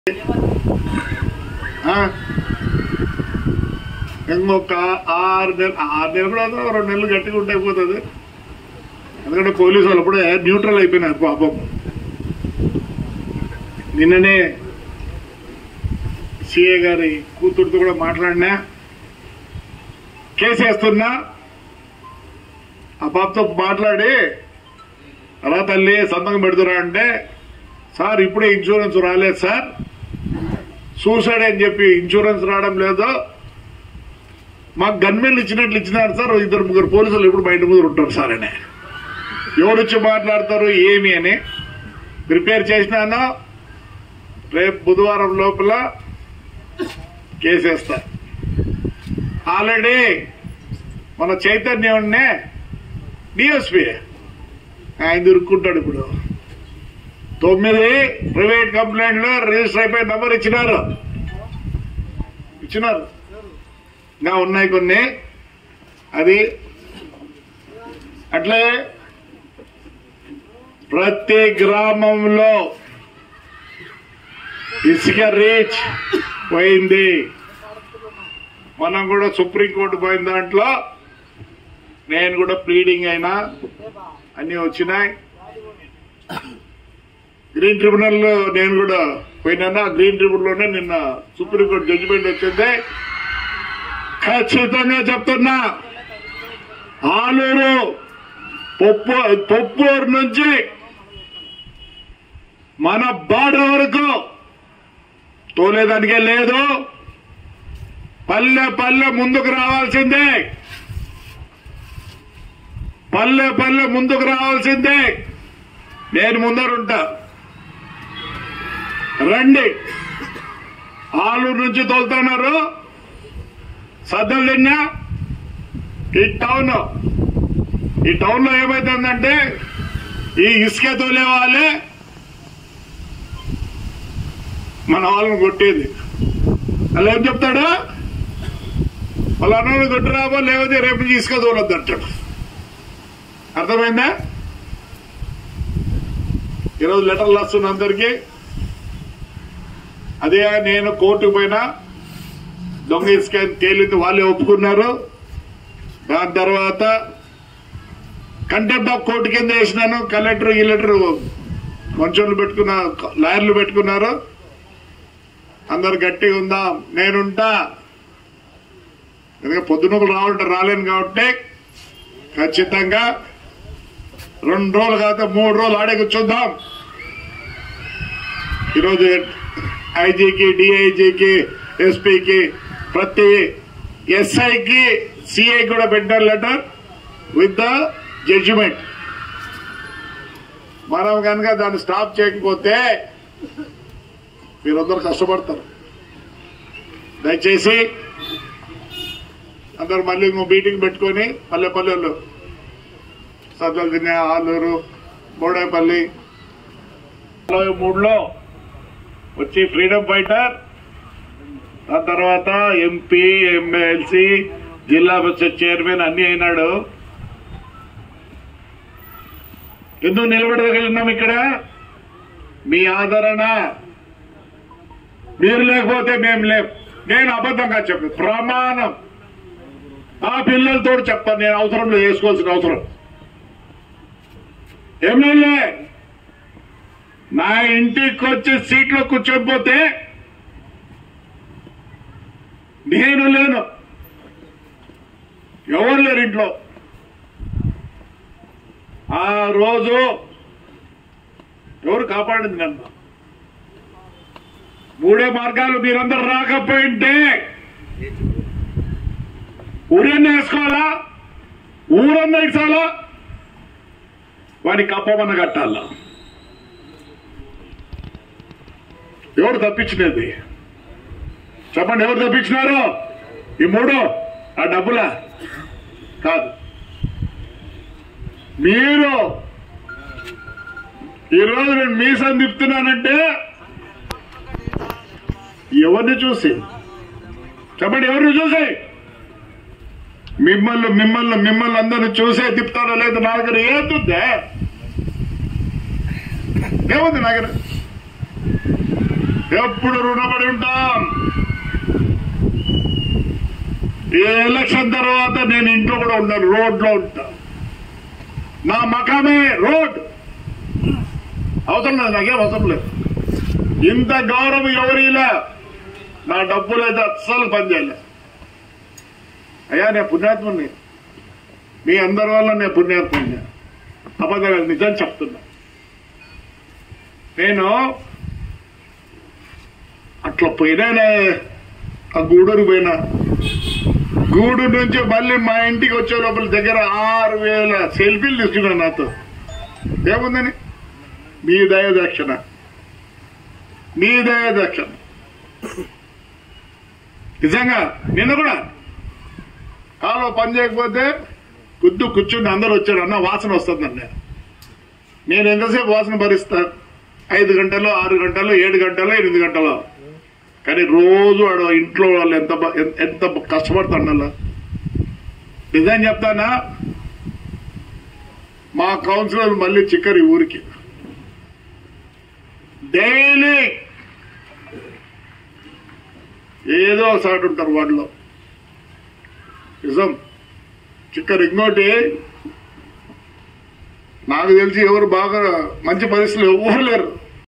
ఆ? ఇంకొక ఆరు నెలలు ఆరు నెలలు కూడా కాదు, రెండు నెలలు గట్టిగా ఉంటే అయిపోతుంది ఎందుకంటే పోలీసు వాళ్ళు అప్పుడే న్యూట్రల్ అయిపోయినారు పాపం నిన్ననే సిఏ గారి కూతురుతో కూడా మాట్లాడినా కేసు వేస్తున్నా ఆ పాపతో మాట్లాడి రా తల్లి సంతకం పెడుతురా అంటే సార్ ఇప్పుడే ఇన్సూరెన్స్ రాలేదు సార్ సూసైడ్ అని చెప్పి ఇన్సూరెన్స్ రావడం లేదు మాకు గన్మెన్లు ఇచ్చినట్లు ఇచ్చినారు సార్ ఇద్దరు ముగ్గురు పోలీసులు ఇప్పుడు బయట ముందు ఉంటారు సార్ అని ఎవరు వచ్చి మాట్లాడతారు ఏమి అని ప్రిపేర్ చేసినాను రేపు బుధవారం లోపల కేసేస్తా ఆల్రెడీ మన చైతన్యంనే డిఎస్పీ ఆయన ఇరుక్కుంటాడు ఇప్పుడు తొమ్మిది ప్రైవేట్ కంప్లైంట్లు రిజిస్టర్ అయిపోయి నంబర్ ఇచ్చినారు ఇచ్చినారు ఇంకా ఉన్నాయి కొన్ని అది అట్లే ప్రతి గ్రామంలో ఇసుక రీచ్ పోయింది మనం కూడా సుప్రీంకోర్టు పోయిన దాంట్లో నేను కూడా ప్లీడింగ్ అయినా అన్ని వచ్చినాయి గ్రీన్ ట్రిబ్యునల్ లో నేను కూడా పోయినా గ్రీన్ ట్రిబ్యునల్ లోనే నిన్న సుప్రీంకోర్టు జడ్జిమెంట్ వచ్చింది ఖచ్చితంగా చెప్తున్నా ఆలూరు పొప్పు పొప్పూరు నుంచి మన బార్డర్ వరకు తోలేదానికే లేదు పల్లె పల్లె ముందుకు రావాల్సిందే పల్లె పల్లె ముందుకు రావాల్సిందే నేను ముందరుంటా రండి ఆలూరు నుంచి తోలుతున్నారు సద్దలు తిన్నా ఈ టౌన్ ఈ టౌన్ లో ఏమైతుందంటే ఈ ఇసుక తోలే వాళ్ళే మన వాళ్ళని కొట్టేది అలా ఏం చెప్తాడు వాళ్ళ అన్నలు కొట్టురాబో లేకపోతే రేపు నుంచి ఇసుక తోలొద్దు అంటాడు అర్థమైందా ఈరోజు లెటర్లు వస్తున్న అందరికీ అదే నేను కోర్టుకు పోయినా దొంగ ఇసుక అని తేలింది వాళ్ళే ఒప్పుకున్నారు దాని తర్వాత కంటెంప్ట్ ఆఫ్ కోర్టు కింద వేసినాను కలెక్టర్ ఈ లెటర్ మంచోళ్ళు పెట్టుకున్న లాయర్లు పెట్టుకున్నారు అందరు గట్టిగా ఉందాం నేనుంటా ఎందుకంటే పొద్దునకు రావాలంటే రాలేను కాబట్టి ఖచ్చితంగా రెండు రోజులు కాకపోతే మూడు రోజులు ఆడే కూర్చుందాం ఈరోజు ఐజీకి డిఐజీకి ఎస్పీకి ప్రతి ఎస్ఐకి సిఐ కూడా పెట్టారు లెటర్ విత్ ద జడ్జిమెంట్ మనం కనుక దాన్ని స్టాప్ చేయకపోతే మీరందరూ కష్టపడతారు దయచేసి అందరు మళ్ళీ ఇంకో మీటింగ్ పెట్టుకొని పల్లె పల్లెల్లో సద్దలు తినే ఆలూరు బోడేపల్లి నలభై మూడులో వచ్చి ఫ్రీడమ్ ఫైటర్ ఆ తర్వాత ఎంపీ ఎమ్మెల్సీ జిల్లా పరిషత్ చైర్మన్ అన్ని అయినాడు ఎందుకు నిలబడగలిగినాం ఇక్కడ మీ ఆదరణ మీరు లేకపోతే మేము లేం నేను అబద్ధంగా చెప్పి ప్రమాణం ఆ పిల్లలతో చెప్తాను నేను అవసరంలో చేసుకోవాల్సిన అవసరం ఎమ్మెల్యే నా ఇంటికి వచ్చి సీట్లో కూర్చోకపోతే నేను లేను ఎవరు లేరు ఇంట్లో ఆ రోజు ఎవరు కాపాడింది నన్ను మూడే మార్గాలు మీరందరూ రాకపోయింటే ఊరన్న వేసుకోవాలా ఊరన్న ఇచ్చాలా వాడి కప్పమన్న కట్టాలా ఎవరు తప్పించినది చెప్పండి ఎవరు తప్పించినారు ఈ మూడు ఆ డబ్బులా కాదు మీరు ఈరోజు నేను మీసం తిప్పుతున్నానంటే ఎవరిని చూసి చెప్పండి ఎవరిని చూసి మిమ్మల్ని మిమ్మల్ని మిమ్మల్ని అందరిని చూసే తిప్పుతాడో లేదు నా దగ్గర ఏదుందే ఏముంది నా దగ్గర ఎప్పుడు రుణపడి ఉంటాం ఈ ఎలక్షన్ తర్వాత నేను ఇంట్లో కూడా ఉన్నాను రోడ్లో ఉంటా నా మకామే రోడ్ అవసరం లేదు నాకేం అవసరం లేదు ఇంత గౌరవం ఎవరిలా నా డబ్బులు అయితే అస్సలు పనిచేయలే అయ్యా నేను పుణ్యాత్ముని మీ అందరి వల్ల నేను పుణ్యాత్ముని అబద్ధాలు నిజం చెప్తున్నా నేను అట్లా పోయినా ఆ గూడూరు పోయినా గూడూరు నుంచి మళ్ళీ మా ఇంటికి వచ్చే లోపల దగ్గర ఆరు వేల సెల్ఫీలు తీసుకున్నాను నాతో ఏముందని మీ దయ దక్షిణ మీ దయ దక్షిణ నిజంగా నిన్న కూడా కాలో పని చేయకపోతే గుద్దు కూర్చుని అందరూ వచ్చారు అన్న వాసన వస్తుందండి నేను ఎంతసేపు వాసన భరిస్తాను ఐదు గంటలు ఆరు గంటలు ఏడు గంటలు ఎనిమిది గంటలు కానీ రోజు ఆడ ఇంట్లో వాళ్ళు ఎంత బ- ఎంత- ఎంత కష్టపడుతుండాల నిజం చెప్తానా మా కౌన్సిలర్ మళ్ళీ చిక్కరు ఈ ఊరికి డైలీ ఏదో ఒకసారి ఉంటారు వాళ్ళలో నిజం చిక్కరు ఇంకోటి నాకు తెలిసి ఎవరు బాగా మంచి పరిస్థితులు ఎవరు లేరు